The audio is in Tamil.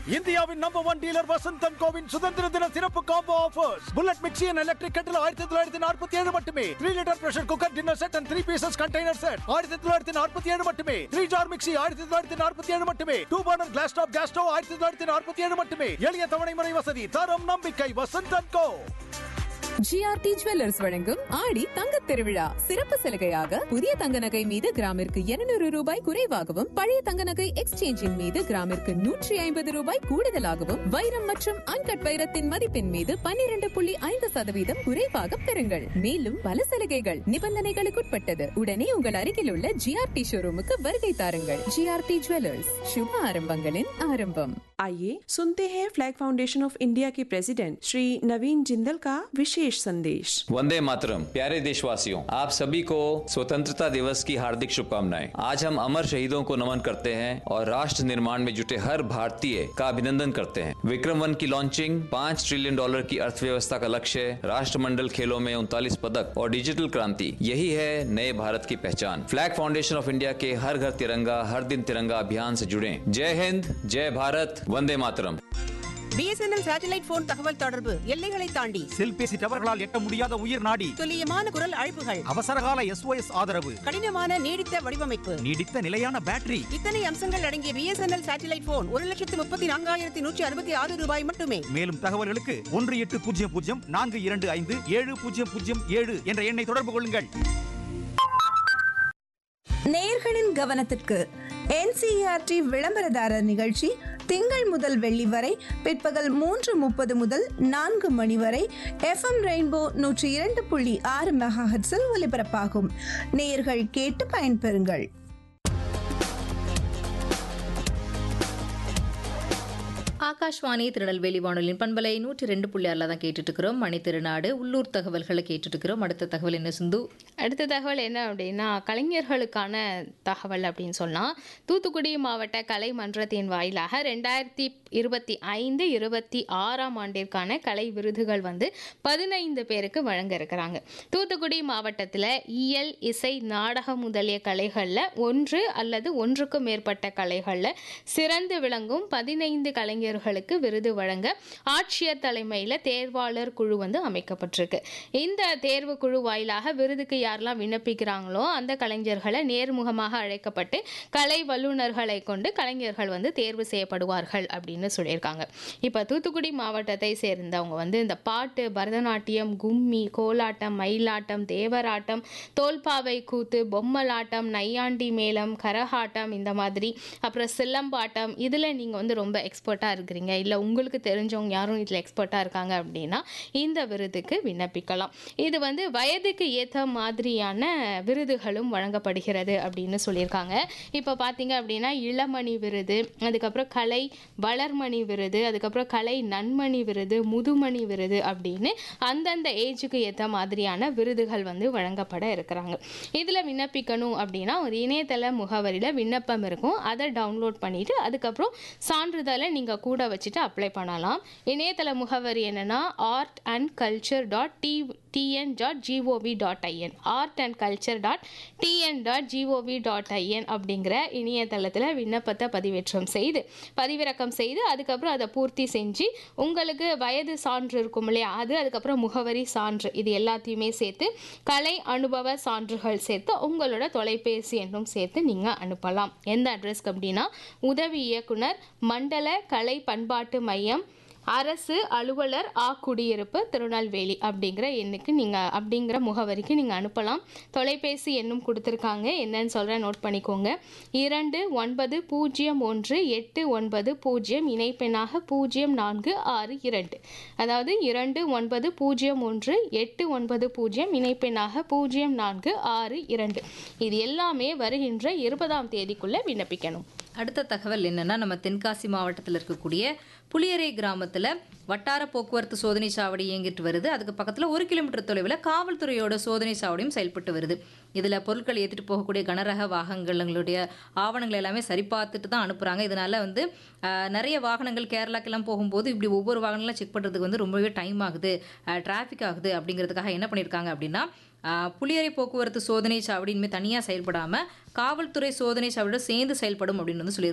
இந்தியாவின் நம்பர் ஒன் டீலர் வசந்தன் கோவின் சுதந்திர தின சிறப்பு combo offers bullet mixie and electric kettle ஆயிரத்தி தொள்ளாயிரத்தி நாற்பத்தி ஏழு மட்டுமே three litre pressure cooker dinner set and three pieces container set ஆயிரத்தி தொள்ளாயிரத்தி நாற்பத்தி ஏழு மட்டுமே த்ரீ ஜார் மிக்சி ஆயிரத்தி தொள்ளாயிரத்தி நாற்பத்தி ஏழு மட்டுமே two burner glass top gas stove ஆயிரத்தி தொள்ளாயிரத்தி நாற்பத்தி ஏழு மட்டுமே எளிய தவணை முறை வசதி தரம் நம்பிக்கை வசந்தன் கோ ஜிஆர்டி ஜுவல்லர்ஸ் வழங்கும் ஆடி தங்க திருவிழா சிறப்பு சலுகையாக புதிய தங்க நகை மீது கிராமிற்கு 200 ரூபாய் குறைவாகவும் பழைய தங்க நகை எக்ஸ்சேஞ்சின் மீது கிராமிற்கு நூற்றி ஐம்பது ரூபாய் கூடுதலாகவும் வைரம் மற்றும் அன்கட் வைரத்தின் மதிப்பின் மீது 12.5% புள்ளி ஐந்து சதவீதம் குறைவாக பெறுங்கள் மேலும் பல சலுகைகள் நிபந்தனைகளுக்குட்பட்டது உடனே உங்கள் அருகில் உள்ள ஜிஆர்டி ஷோரூமுக்கு வருகை தாருங்கள் ஜிஆர்டி ஜுவல்லர்ஸ் சுப ஆரம்பங்களின் ஆரம்பம் आइए सुनते हैं फ्लैग फाउंडेशन ऑफ इंडिया के प्रेसिडेंट श्री नवीन जिंदल का विशेष संदेश वंदे मातरम प्यारे देशवासियों आप सभी को स्वतंत्रता दिवस की हार्दिक शुभकामनाएं आज हम अमर शहीदों को नमन करते हैं और राष्ट्र निर्माण में जुटे हर भारतीय का अभिनंदन करते हैं विक्रम वन की लॉन्चिंग पाँच ट्रिलियन डॉलर की अर्थव्यवस्था का लक्ष्य राष्ट्रमंडल खेलों में उनतालीस पदक और डिजिटल क्रांति यही है नए भारत की पहचान फ्लैग फाउंडेशन ऑफ इंडिया के हर घर तिरंगा हर दिन तिरंगा अभियान से जुड़े जय हिंद जय भारत वंदे मातरम பிஎஸ்என்எல் சேட்டலைட் போன் தகவல் தொடர்பு எல்லைகளை தாண்டி செல்பேசி டவர்களால் எட்ட முடியாத உயிர் நாடி துல்லியமான குரல் அழைப்புகள் அவசரகால எஸ்ஓஎஸ் ஆதரவு கடினமான நீடித்த வடிவமைப்பு நீடித்த நிலையான பேட்டரி இத்தனை அம்சங்கள் அடங்கிய பிஎஸ்என்எல் சேட்டலைட் போன் ஒரு லட்சத்து முப்பத்தி நான்காயிரத்தி நூற்றி அறுபத்தி ஆறு ரூபாய் மட்டுமே மேலும் தகவல்களுக்கு ஒன்று எட்டு பூஜ்ஜியம் பூஜ்ஜியம் நான்கு இரண்டு ஐந்து ஏழு பூஜ்ஜியம் பூஜ்ஜியம் ஏழு என்ற எண்ணை தொடர்பு கொள்ளுங்கள் நேயர்களின் கவனத்திற்கு என்சிஆர்டி விளம்பரதாரர் நிகழ்ச்சி திங்கள் முதல் வெள்ளி வரை பிற்பகல் மூன்று முப்பது முதல் நான்கு மணி வரை எஃப்எம் ரெயின்போ நூற்றி இரண்டு புள்ளி ஆறு மெகாஹெட்ஸில் ஒலிபரப்பாகும் நேயர்கள் கேட்டு பயன்பெறுங்கள் ஆகாஷ்வாணி திருநெல்வேலி வானொலியின் பண்பலை நூற்றி ரெண்டு புள்ளி ஆறில் தான் கேட்டுட்டு இருக்கிறோம் மணி திருநாடு உள்ளூர் தகவல்களை கேட்டுட்டு இருக்கிறோம் அடுத்த தகவல் என்ன சிந்து அடுத்த தகவல் என்ன அப்படின்னா கலைஞர்களுக்கான தகவல் அப்படின்னு சொன்னால் தூத்துக்குடி மாவட்ட கலை மன்றத்தின் வாயிலாக ரெண்டாயிரத்தி இருபத்தி ஐந்து இருபத்தி ஆறாம் ஆண்டிற்கான கலை விருதுகள் வந்து பதினைந்து பேருக்கு வழங்க இருக்கிறாங்க தூத்துக்குடி மாவட்டத்தில் இயல் இசை நாடகம் முதலிய கலைகளில் ஒன்று அல்லது ஒன்றுக்கும் மேற்பட்ட கலைகளில் சிறந்து விளங்கும் பதினைந்து கலைஞர்களுக்கு விருது வழங்க ஆட்சியர் தலைமையில் தேர்வாளர் குழு வந்து அமைக்கப்பட்டிருக்கு இந்த தேர்வு குழு வாயிலாக விருதுக்கு யாரெல்லாம் விண்ணப்பிக்கிறாங்களோ அந்த கலைஞர்களை நேர்முகமாக அழைக்கப்பட்டு கலை வல்லுநர்களை கொண்டு கலைஞர்கள் வந்து தேர்வு செய்யப்படுவார்கள் அப்படின்னு சொல்லியிருக்காங்க இப்போ தூத்துக்குடி மாவட்டத்தை சேர்ந்தவங்க வந்து இந்த பாட்டு பரதநாட்டியம் கும்மி கோலாட்டம் மயிலாட்டம் தேவராட்டம் தோல்பாவை கூத்து பொம்மலாட்டம் நையாண்டி மேளம் கரகாட்டம் இந்த மாதிரி அப்புறம் சிலம்பாட்டம் இதில் நீங்கள் வந்து ரொம்ப எக்ஸ்பர்ட்டாக இருக்கிறீங்க இல்லை உங்களுக்கு தெரிஞ்சவங்க யாரும் இதில் எக்ஸ்பர்ட்டாக இருக்காங்க அப்படின்னா இந்த விருதுக்கு விண்ணப்பிக்கலாம் இது வந்து வயதுக்கு ஏற்ற மாதிரியான விருதுகளும் வழங்கப்படுகிறது அப்படின்னு சொல்லியிருக்காங்க இப்போ பார்த்தீங்க அப்படின்னா இளமணி விருது அதுக்கப்புறம் கலை வளர்மணி விருது அதுக்கப்புறம் கலை நன்மணி விருது முதுமணி விருது அப்படின்னு அந்தந்த ஏஜுக்கு ஏற்ற மாதிரியான விருதுகள் வந்து வழங்கப்பட இருக்கிறாங்க இதில் விண்ணப்பிக்கணும் அப்படின்னா ஒரு இணையதள முகவரியில் விண்ணப்பம் இருக்கும் அதை டவுன்லோட் பண்ணிவிட்டு அதுக்கப்புறம் சான்றிதழை நீங்கள் கூட வச்சுட்டு அப்ளை பண்ணலாம் இணையதள முகவரி என்னென்னா art and culture dot T TN dot GOV dot IN art and culture dot TN dot GOV dot IN அப்படிங்கிற இணையதளத்தில் விண்ணப்பத்தை பதிவேற்றம் செய்து பதிவிறக்கம் செய்து அதுக்கப்புறம் அதை பூர்த்தி செஞ்சு உங்களுக்கு வயது சான்று இருக்கும் இல்லையா அது அதுக்கப்புறம் முகவரி சான்று இது எல்லாத்தையுமே சேர்த்து கலை அனுபவ சான்றுகள் சேர்த்து உங்களோட தொலைபேசி எண்ணும் சேர்த்து நீங்கள் அனுப்பலாம் எந்த அட்ரஸ்க்கு அப்படின்னா உதவி இயக்குனர் மண்டல கலை பண்பாட்டு மையம் அரசு அலுவலர் ஆ குடியிருப்பு திருநெல்வேலி அப்படிங்கிற எண்ணுக்கு நீங்கள் அப்படிங்கிற முகவரிக்கு நீங்கள் அனுப்பலாம் தொலைபேசி எண்ணும் கொடுத்துருக்காங்க என்னன்னு சொல்கிறேன் நோட் பண்ணிக்கோங்க இரண்டு ஒன்பது பூஜ்ஜியம் ஒன்று எட்டு ஒன்பது பூஜ்ஜியம் இணைப்பெண்ணாக பூஜ்ஜியம் நான்கு ஆறு இரண்டு அதாவது இரண்டு ஒன்பது பூஜ்ஜியம் ஒன்று எட்டு ஒன்பது பூஜ்ஜியம் இணைப்பெண்ணாக பூஜ்ஜியம் நான்கு ஆறு இரண்டு இது எல்லாமே வருகின்ற இருபதாம் தேதிக்குள்ளே விண்ணப்பிக்கணும் அடுத்த தகவல் என்னன்னா நம்ம தென்காசி மாவட்டத்தில் இருக்கக்கூடிய புளியரை கிராமத்தில் வட்டார போக்குவரத்து சோதனை சாவடி இயங்கிட்டு வருது அதுக்கு பக்கத்தில் ஒரு கிலோமீட்டர் தொலைவில் காவல்துறையோட சோதனை சாவடியும் செயல்பட்டு வருது இதில் பொருட்கள் ஏற்றிட்டு போகக்கூடிய கனரக வாகனங்களுடைய ஆவணங்கள் எல்லாமே சரி பார்த்துட்டு தான் அனுப்புகிறாங்க இதனால வந்து ஆஹ், நிறைய வாகனங்கள் கேரளாக்கெல்லாம் போகும்போது இப்படி ஒவ்வொரு வாகனங்களும் செக் பண்ணுறதுக்கு வந்து ரொம்பவே டைம் ஆகுது டிராஃபிக் ஆகுது அப்படிங்கிறதுக்காக என்ன பண்ணியிருக்காங்க அப்படின்னா ஆஹ், புளியரை போக்குவரத்து சோதனை சாவடி இனிமேல் தனியாக செயல்படாமல் காவல்துறை சோதனை சாவடியோட சேர்ந்து செயல்படும் அப்படின்னு வந்து சொல்லி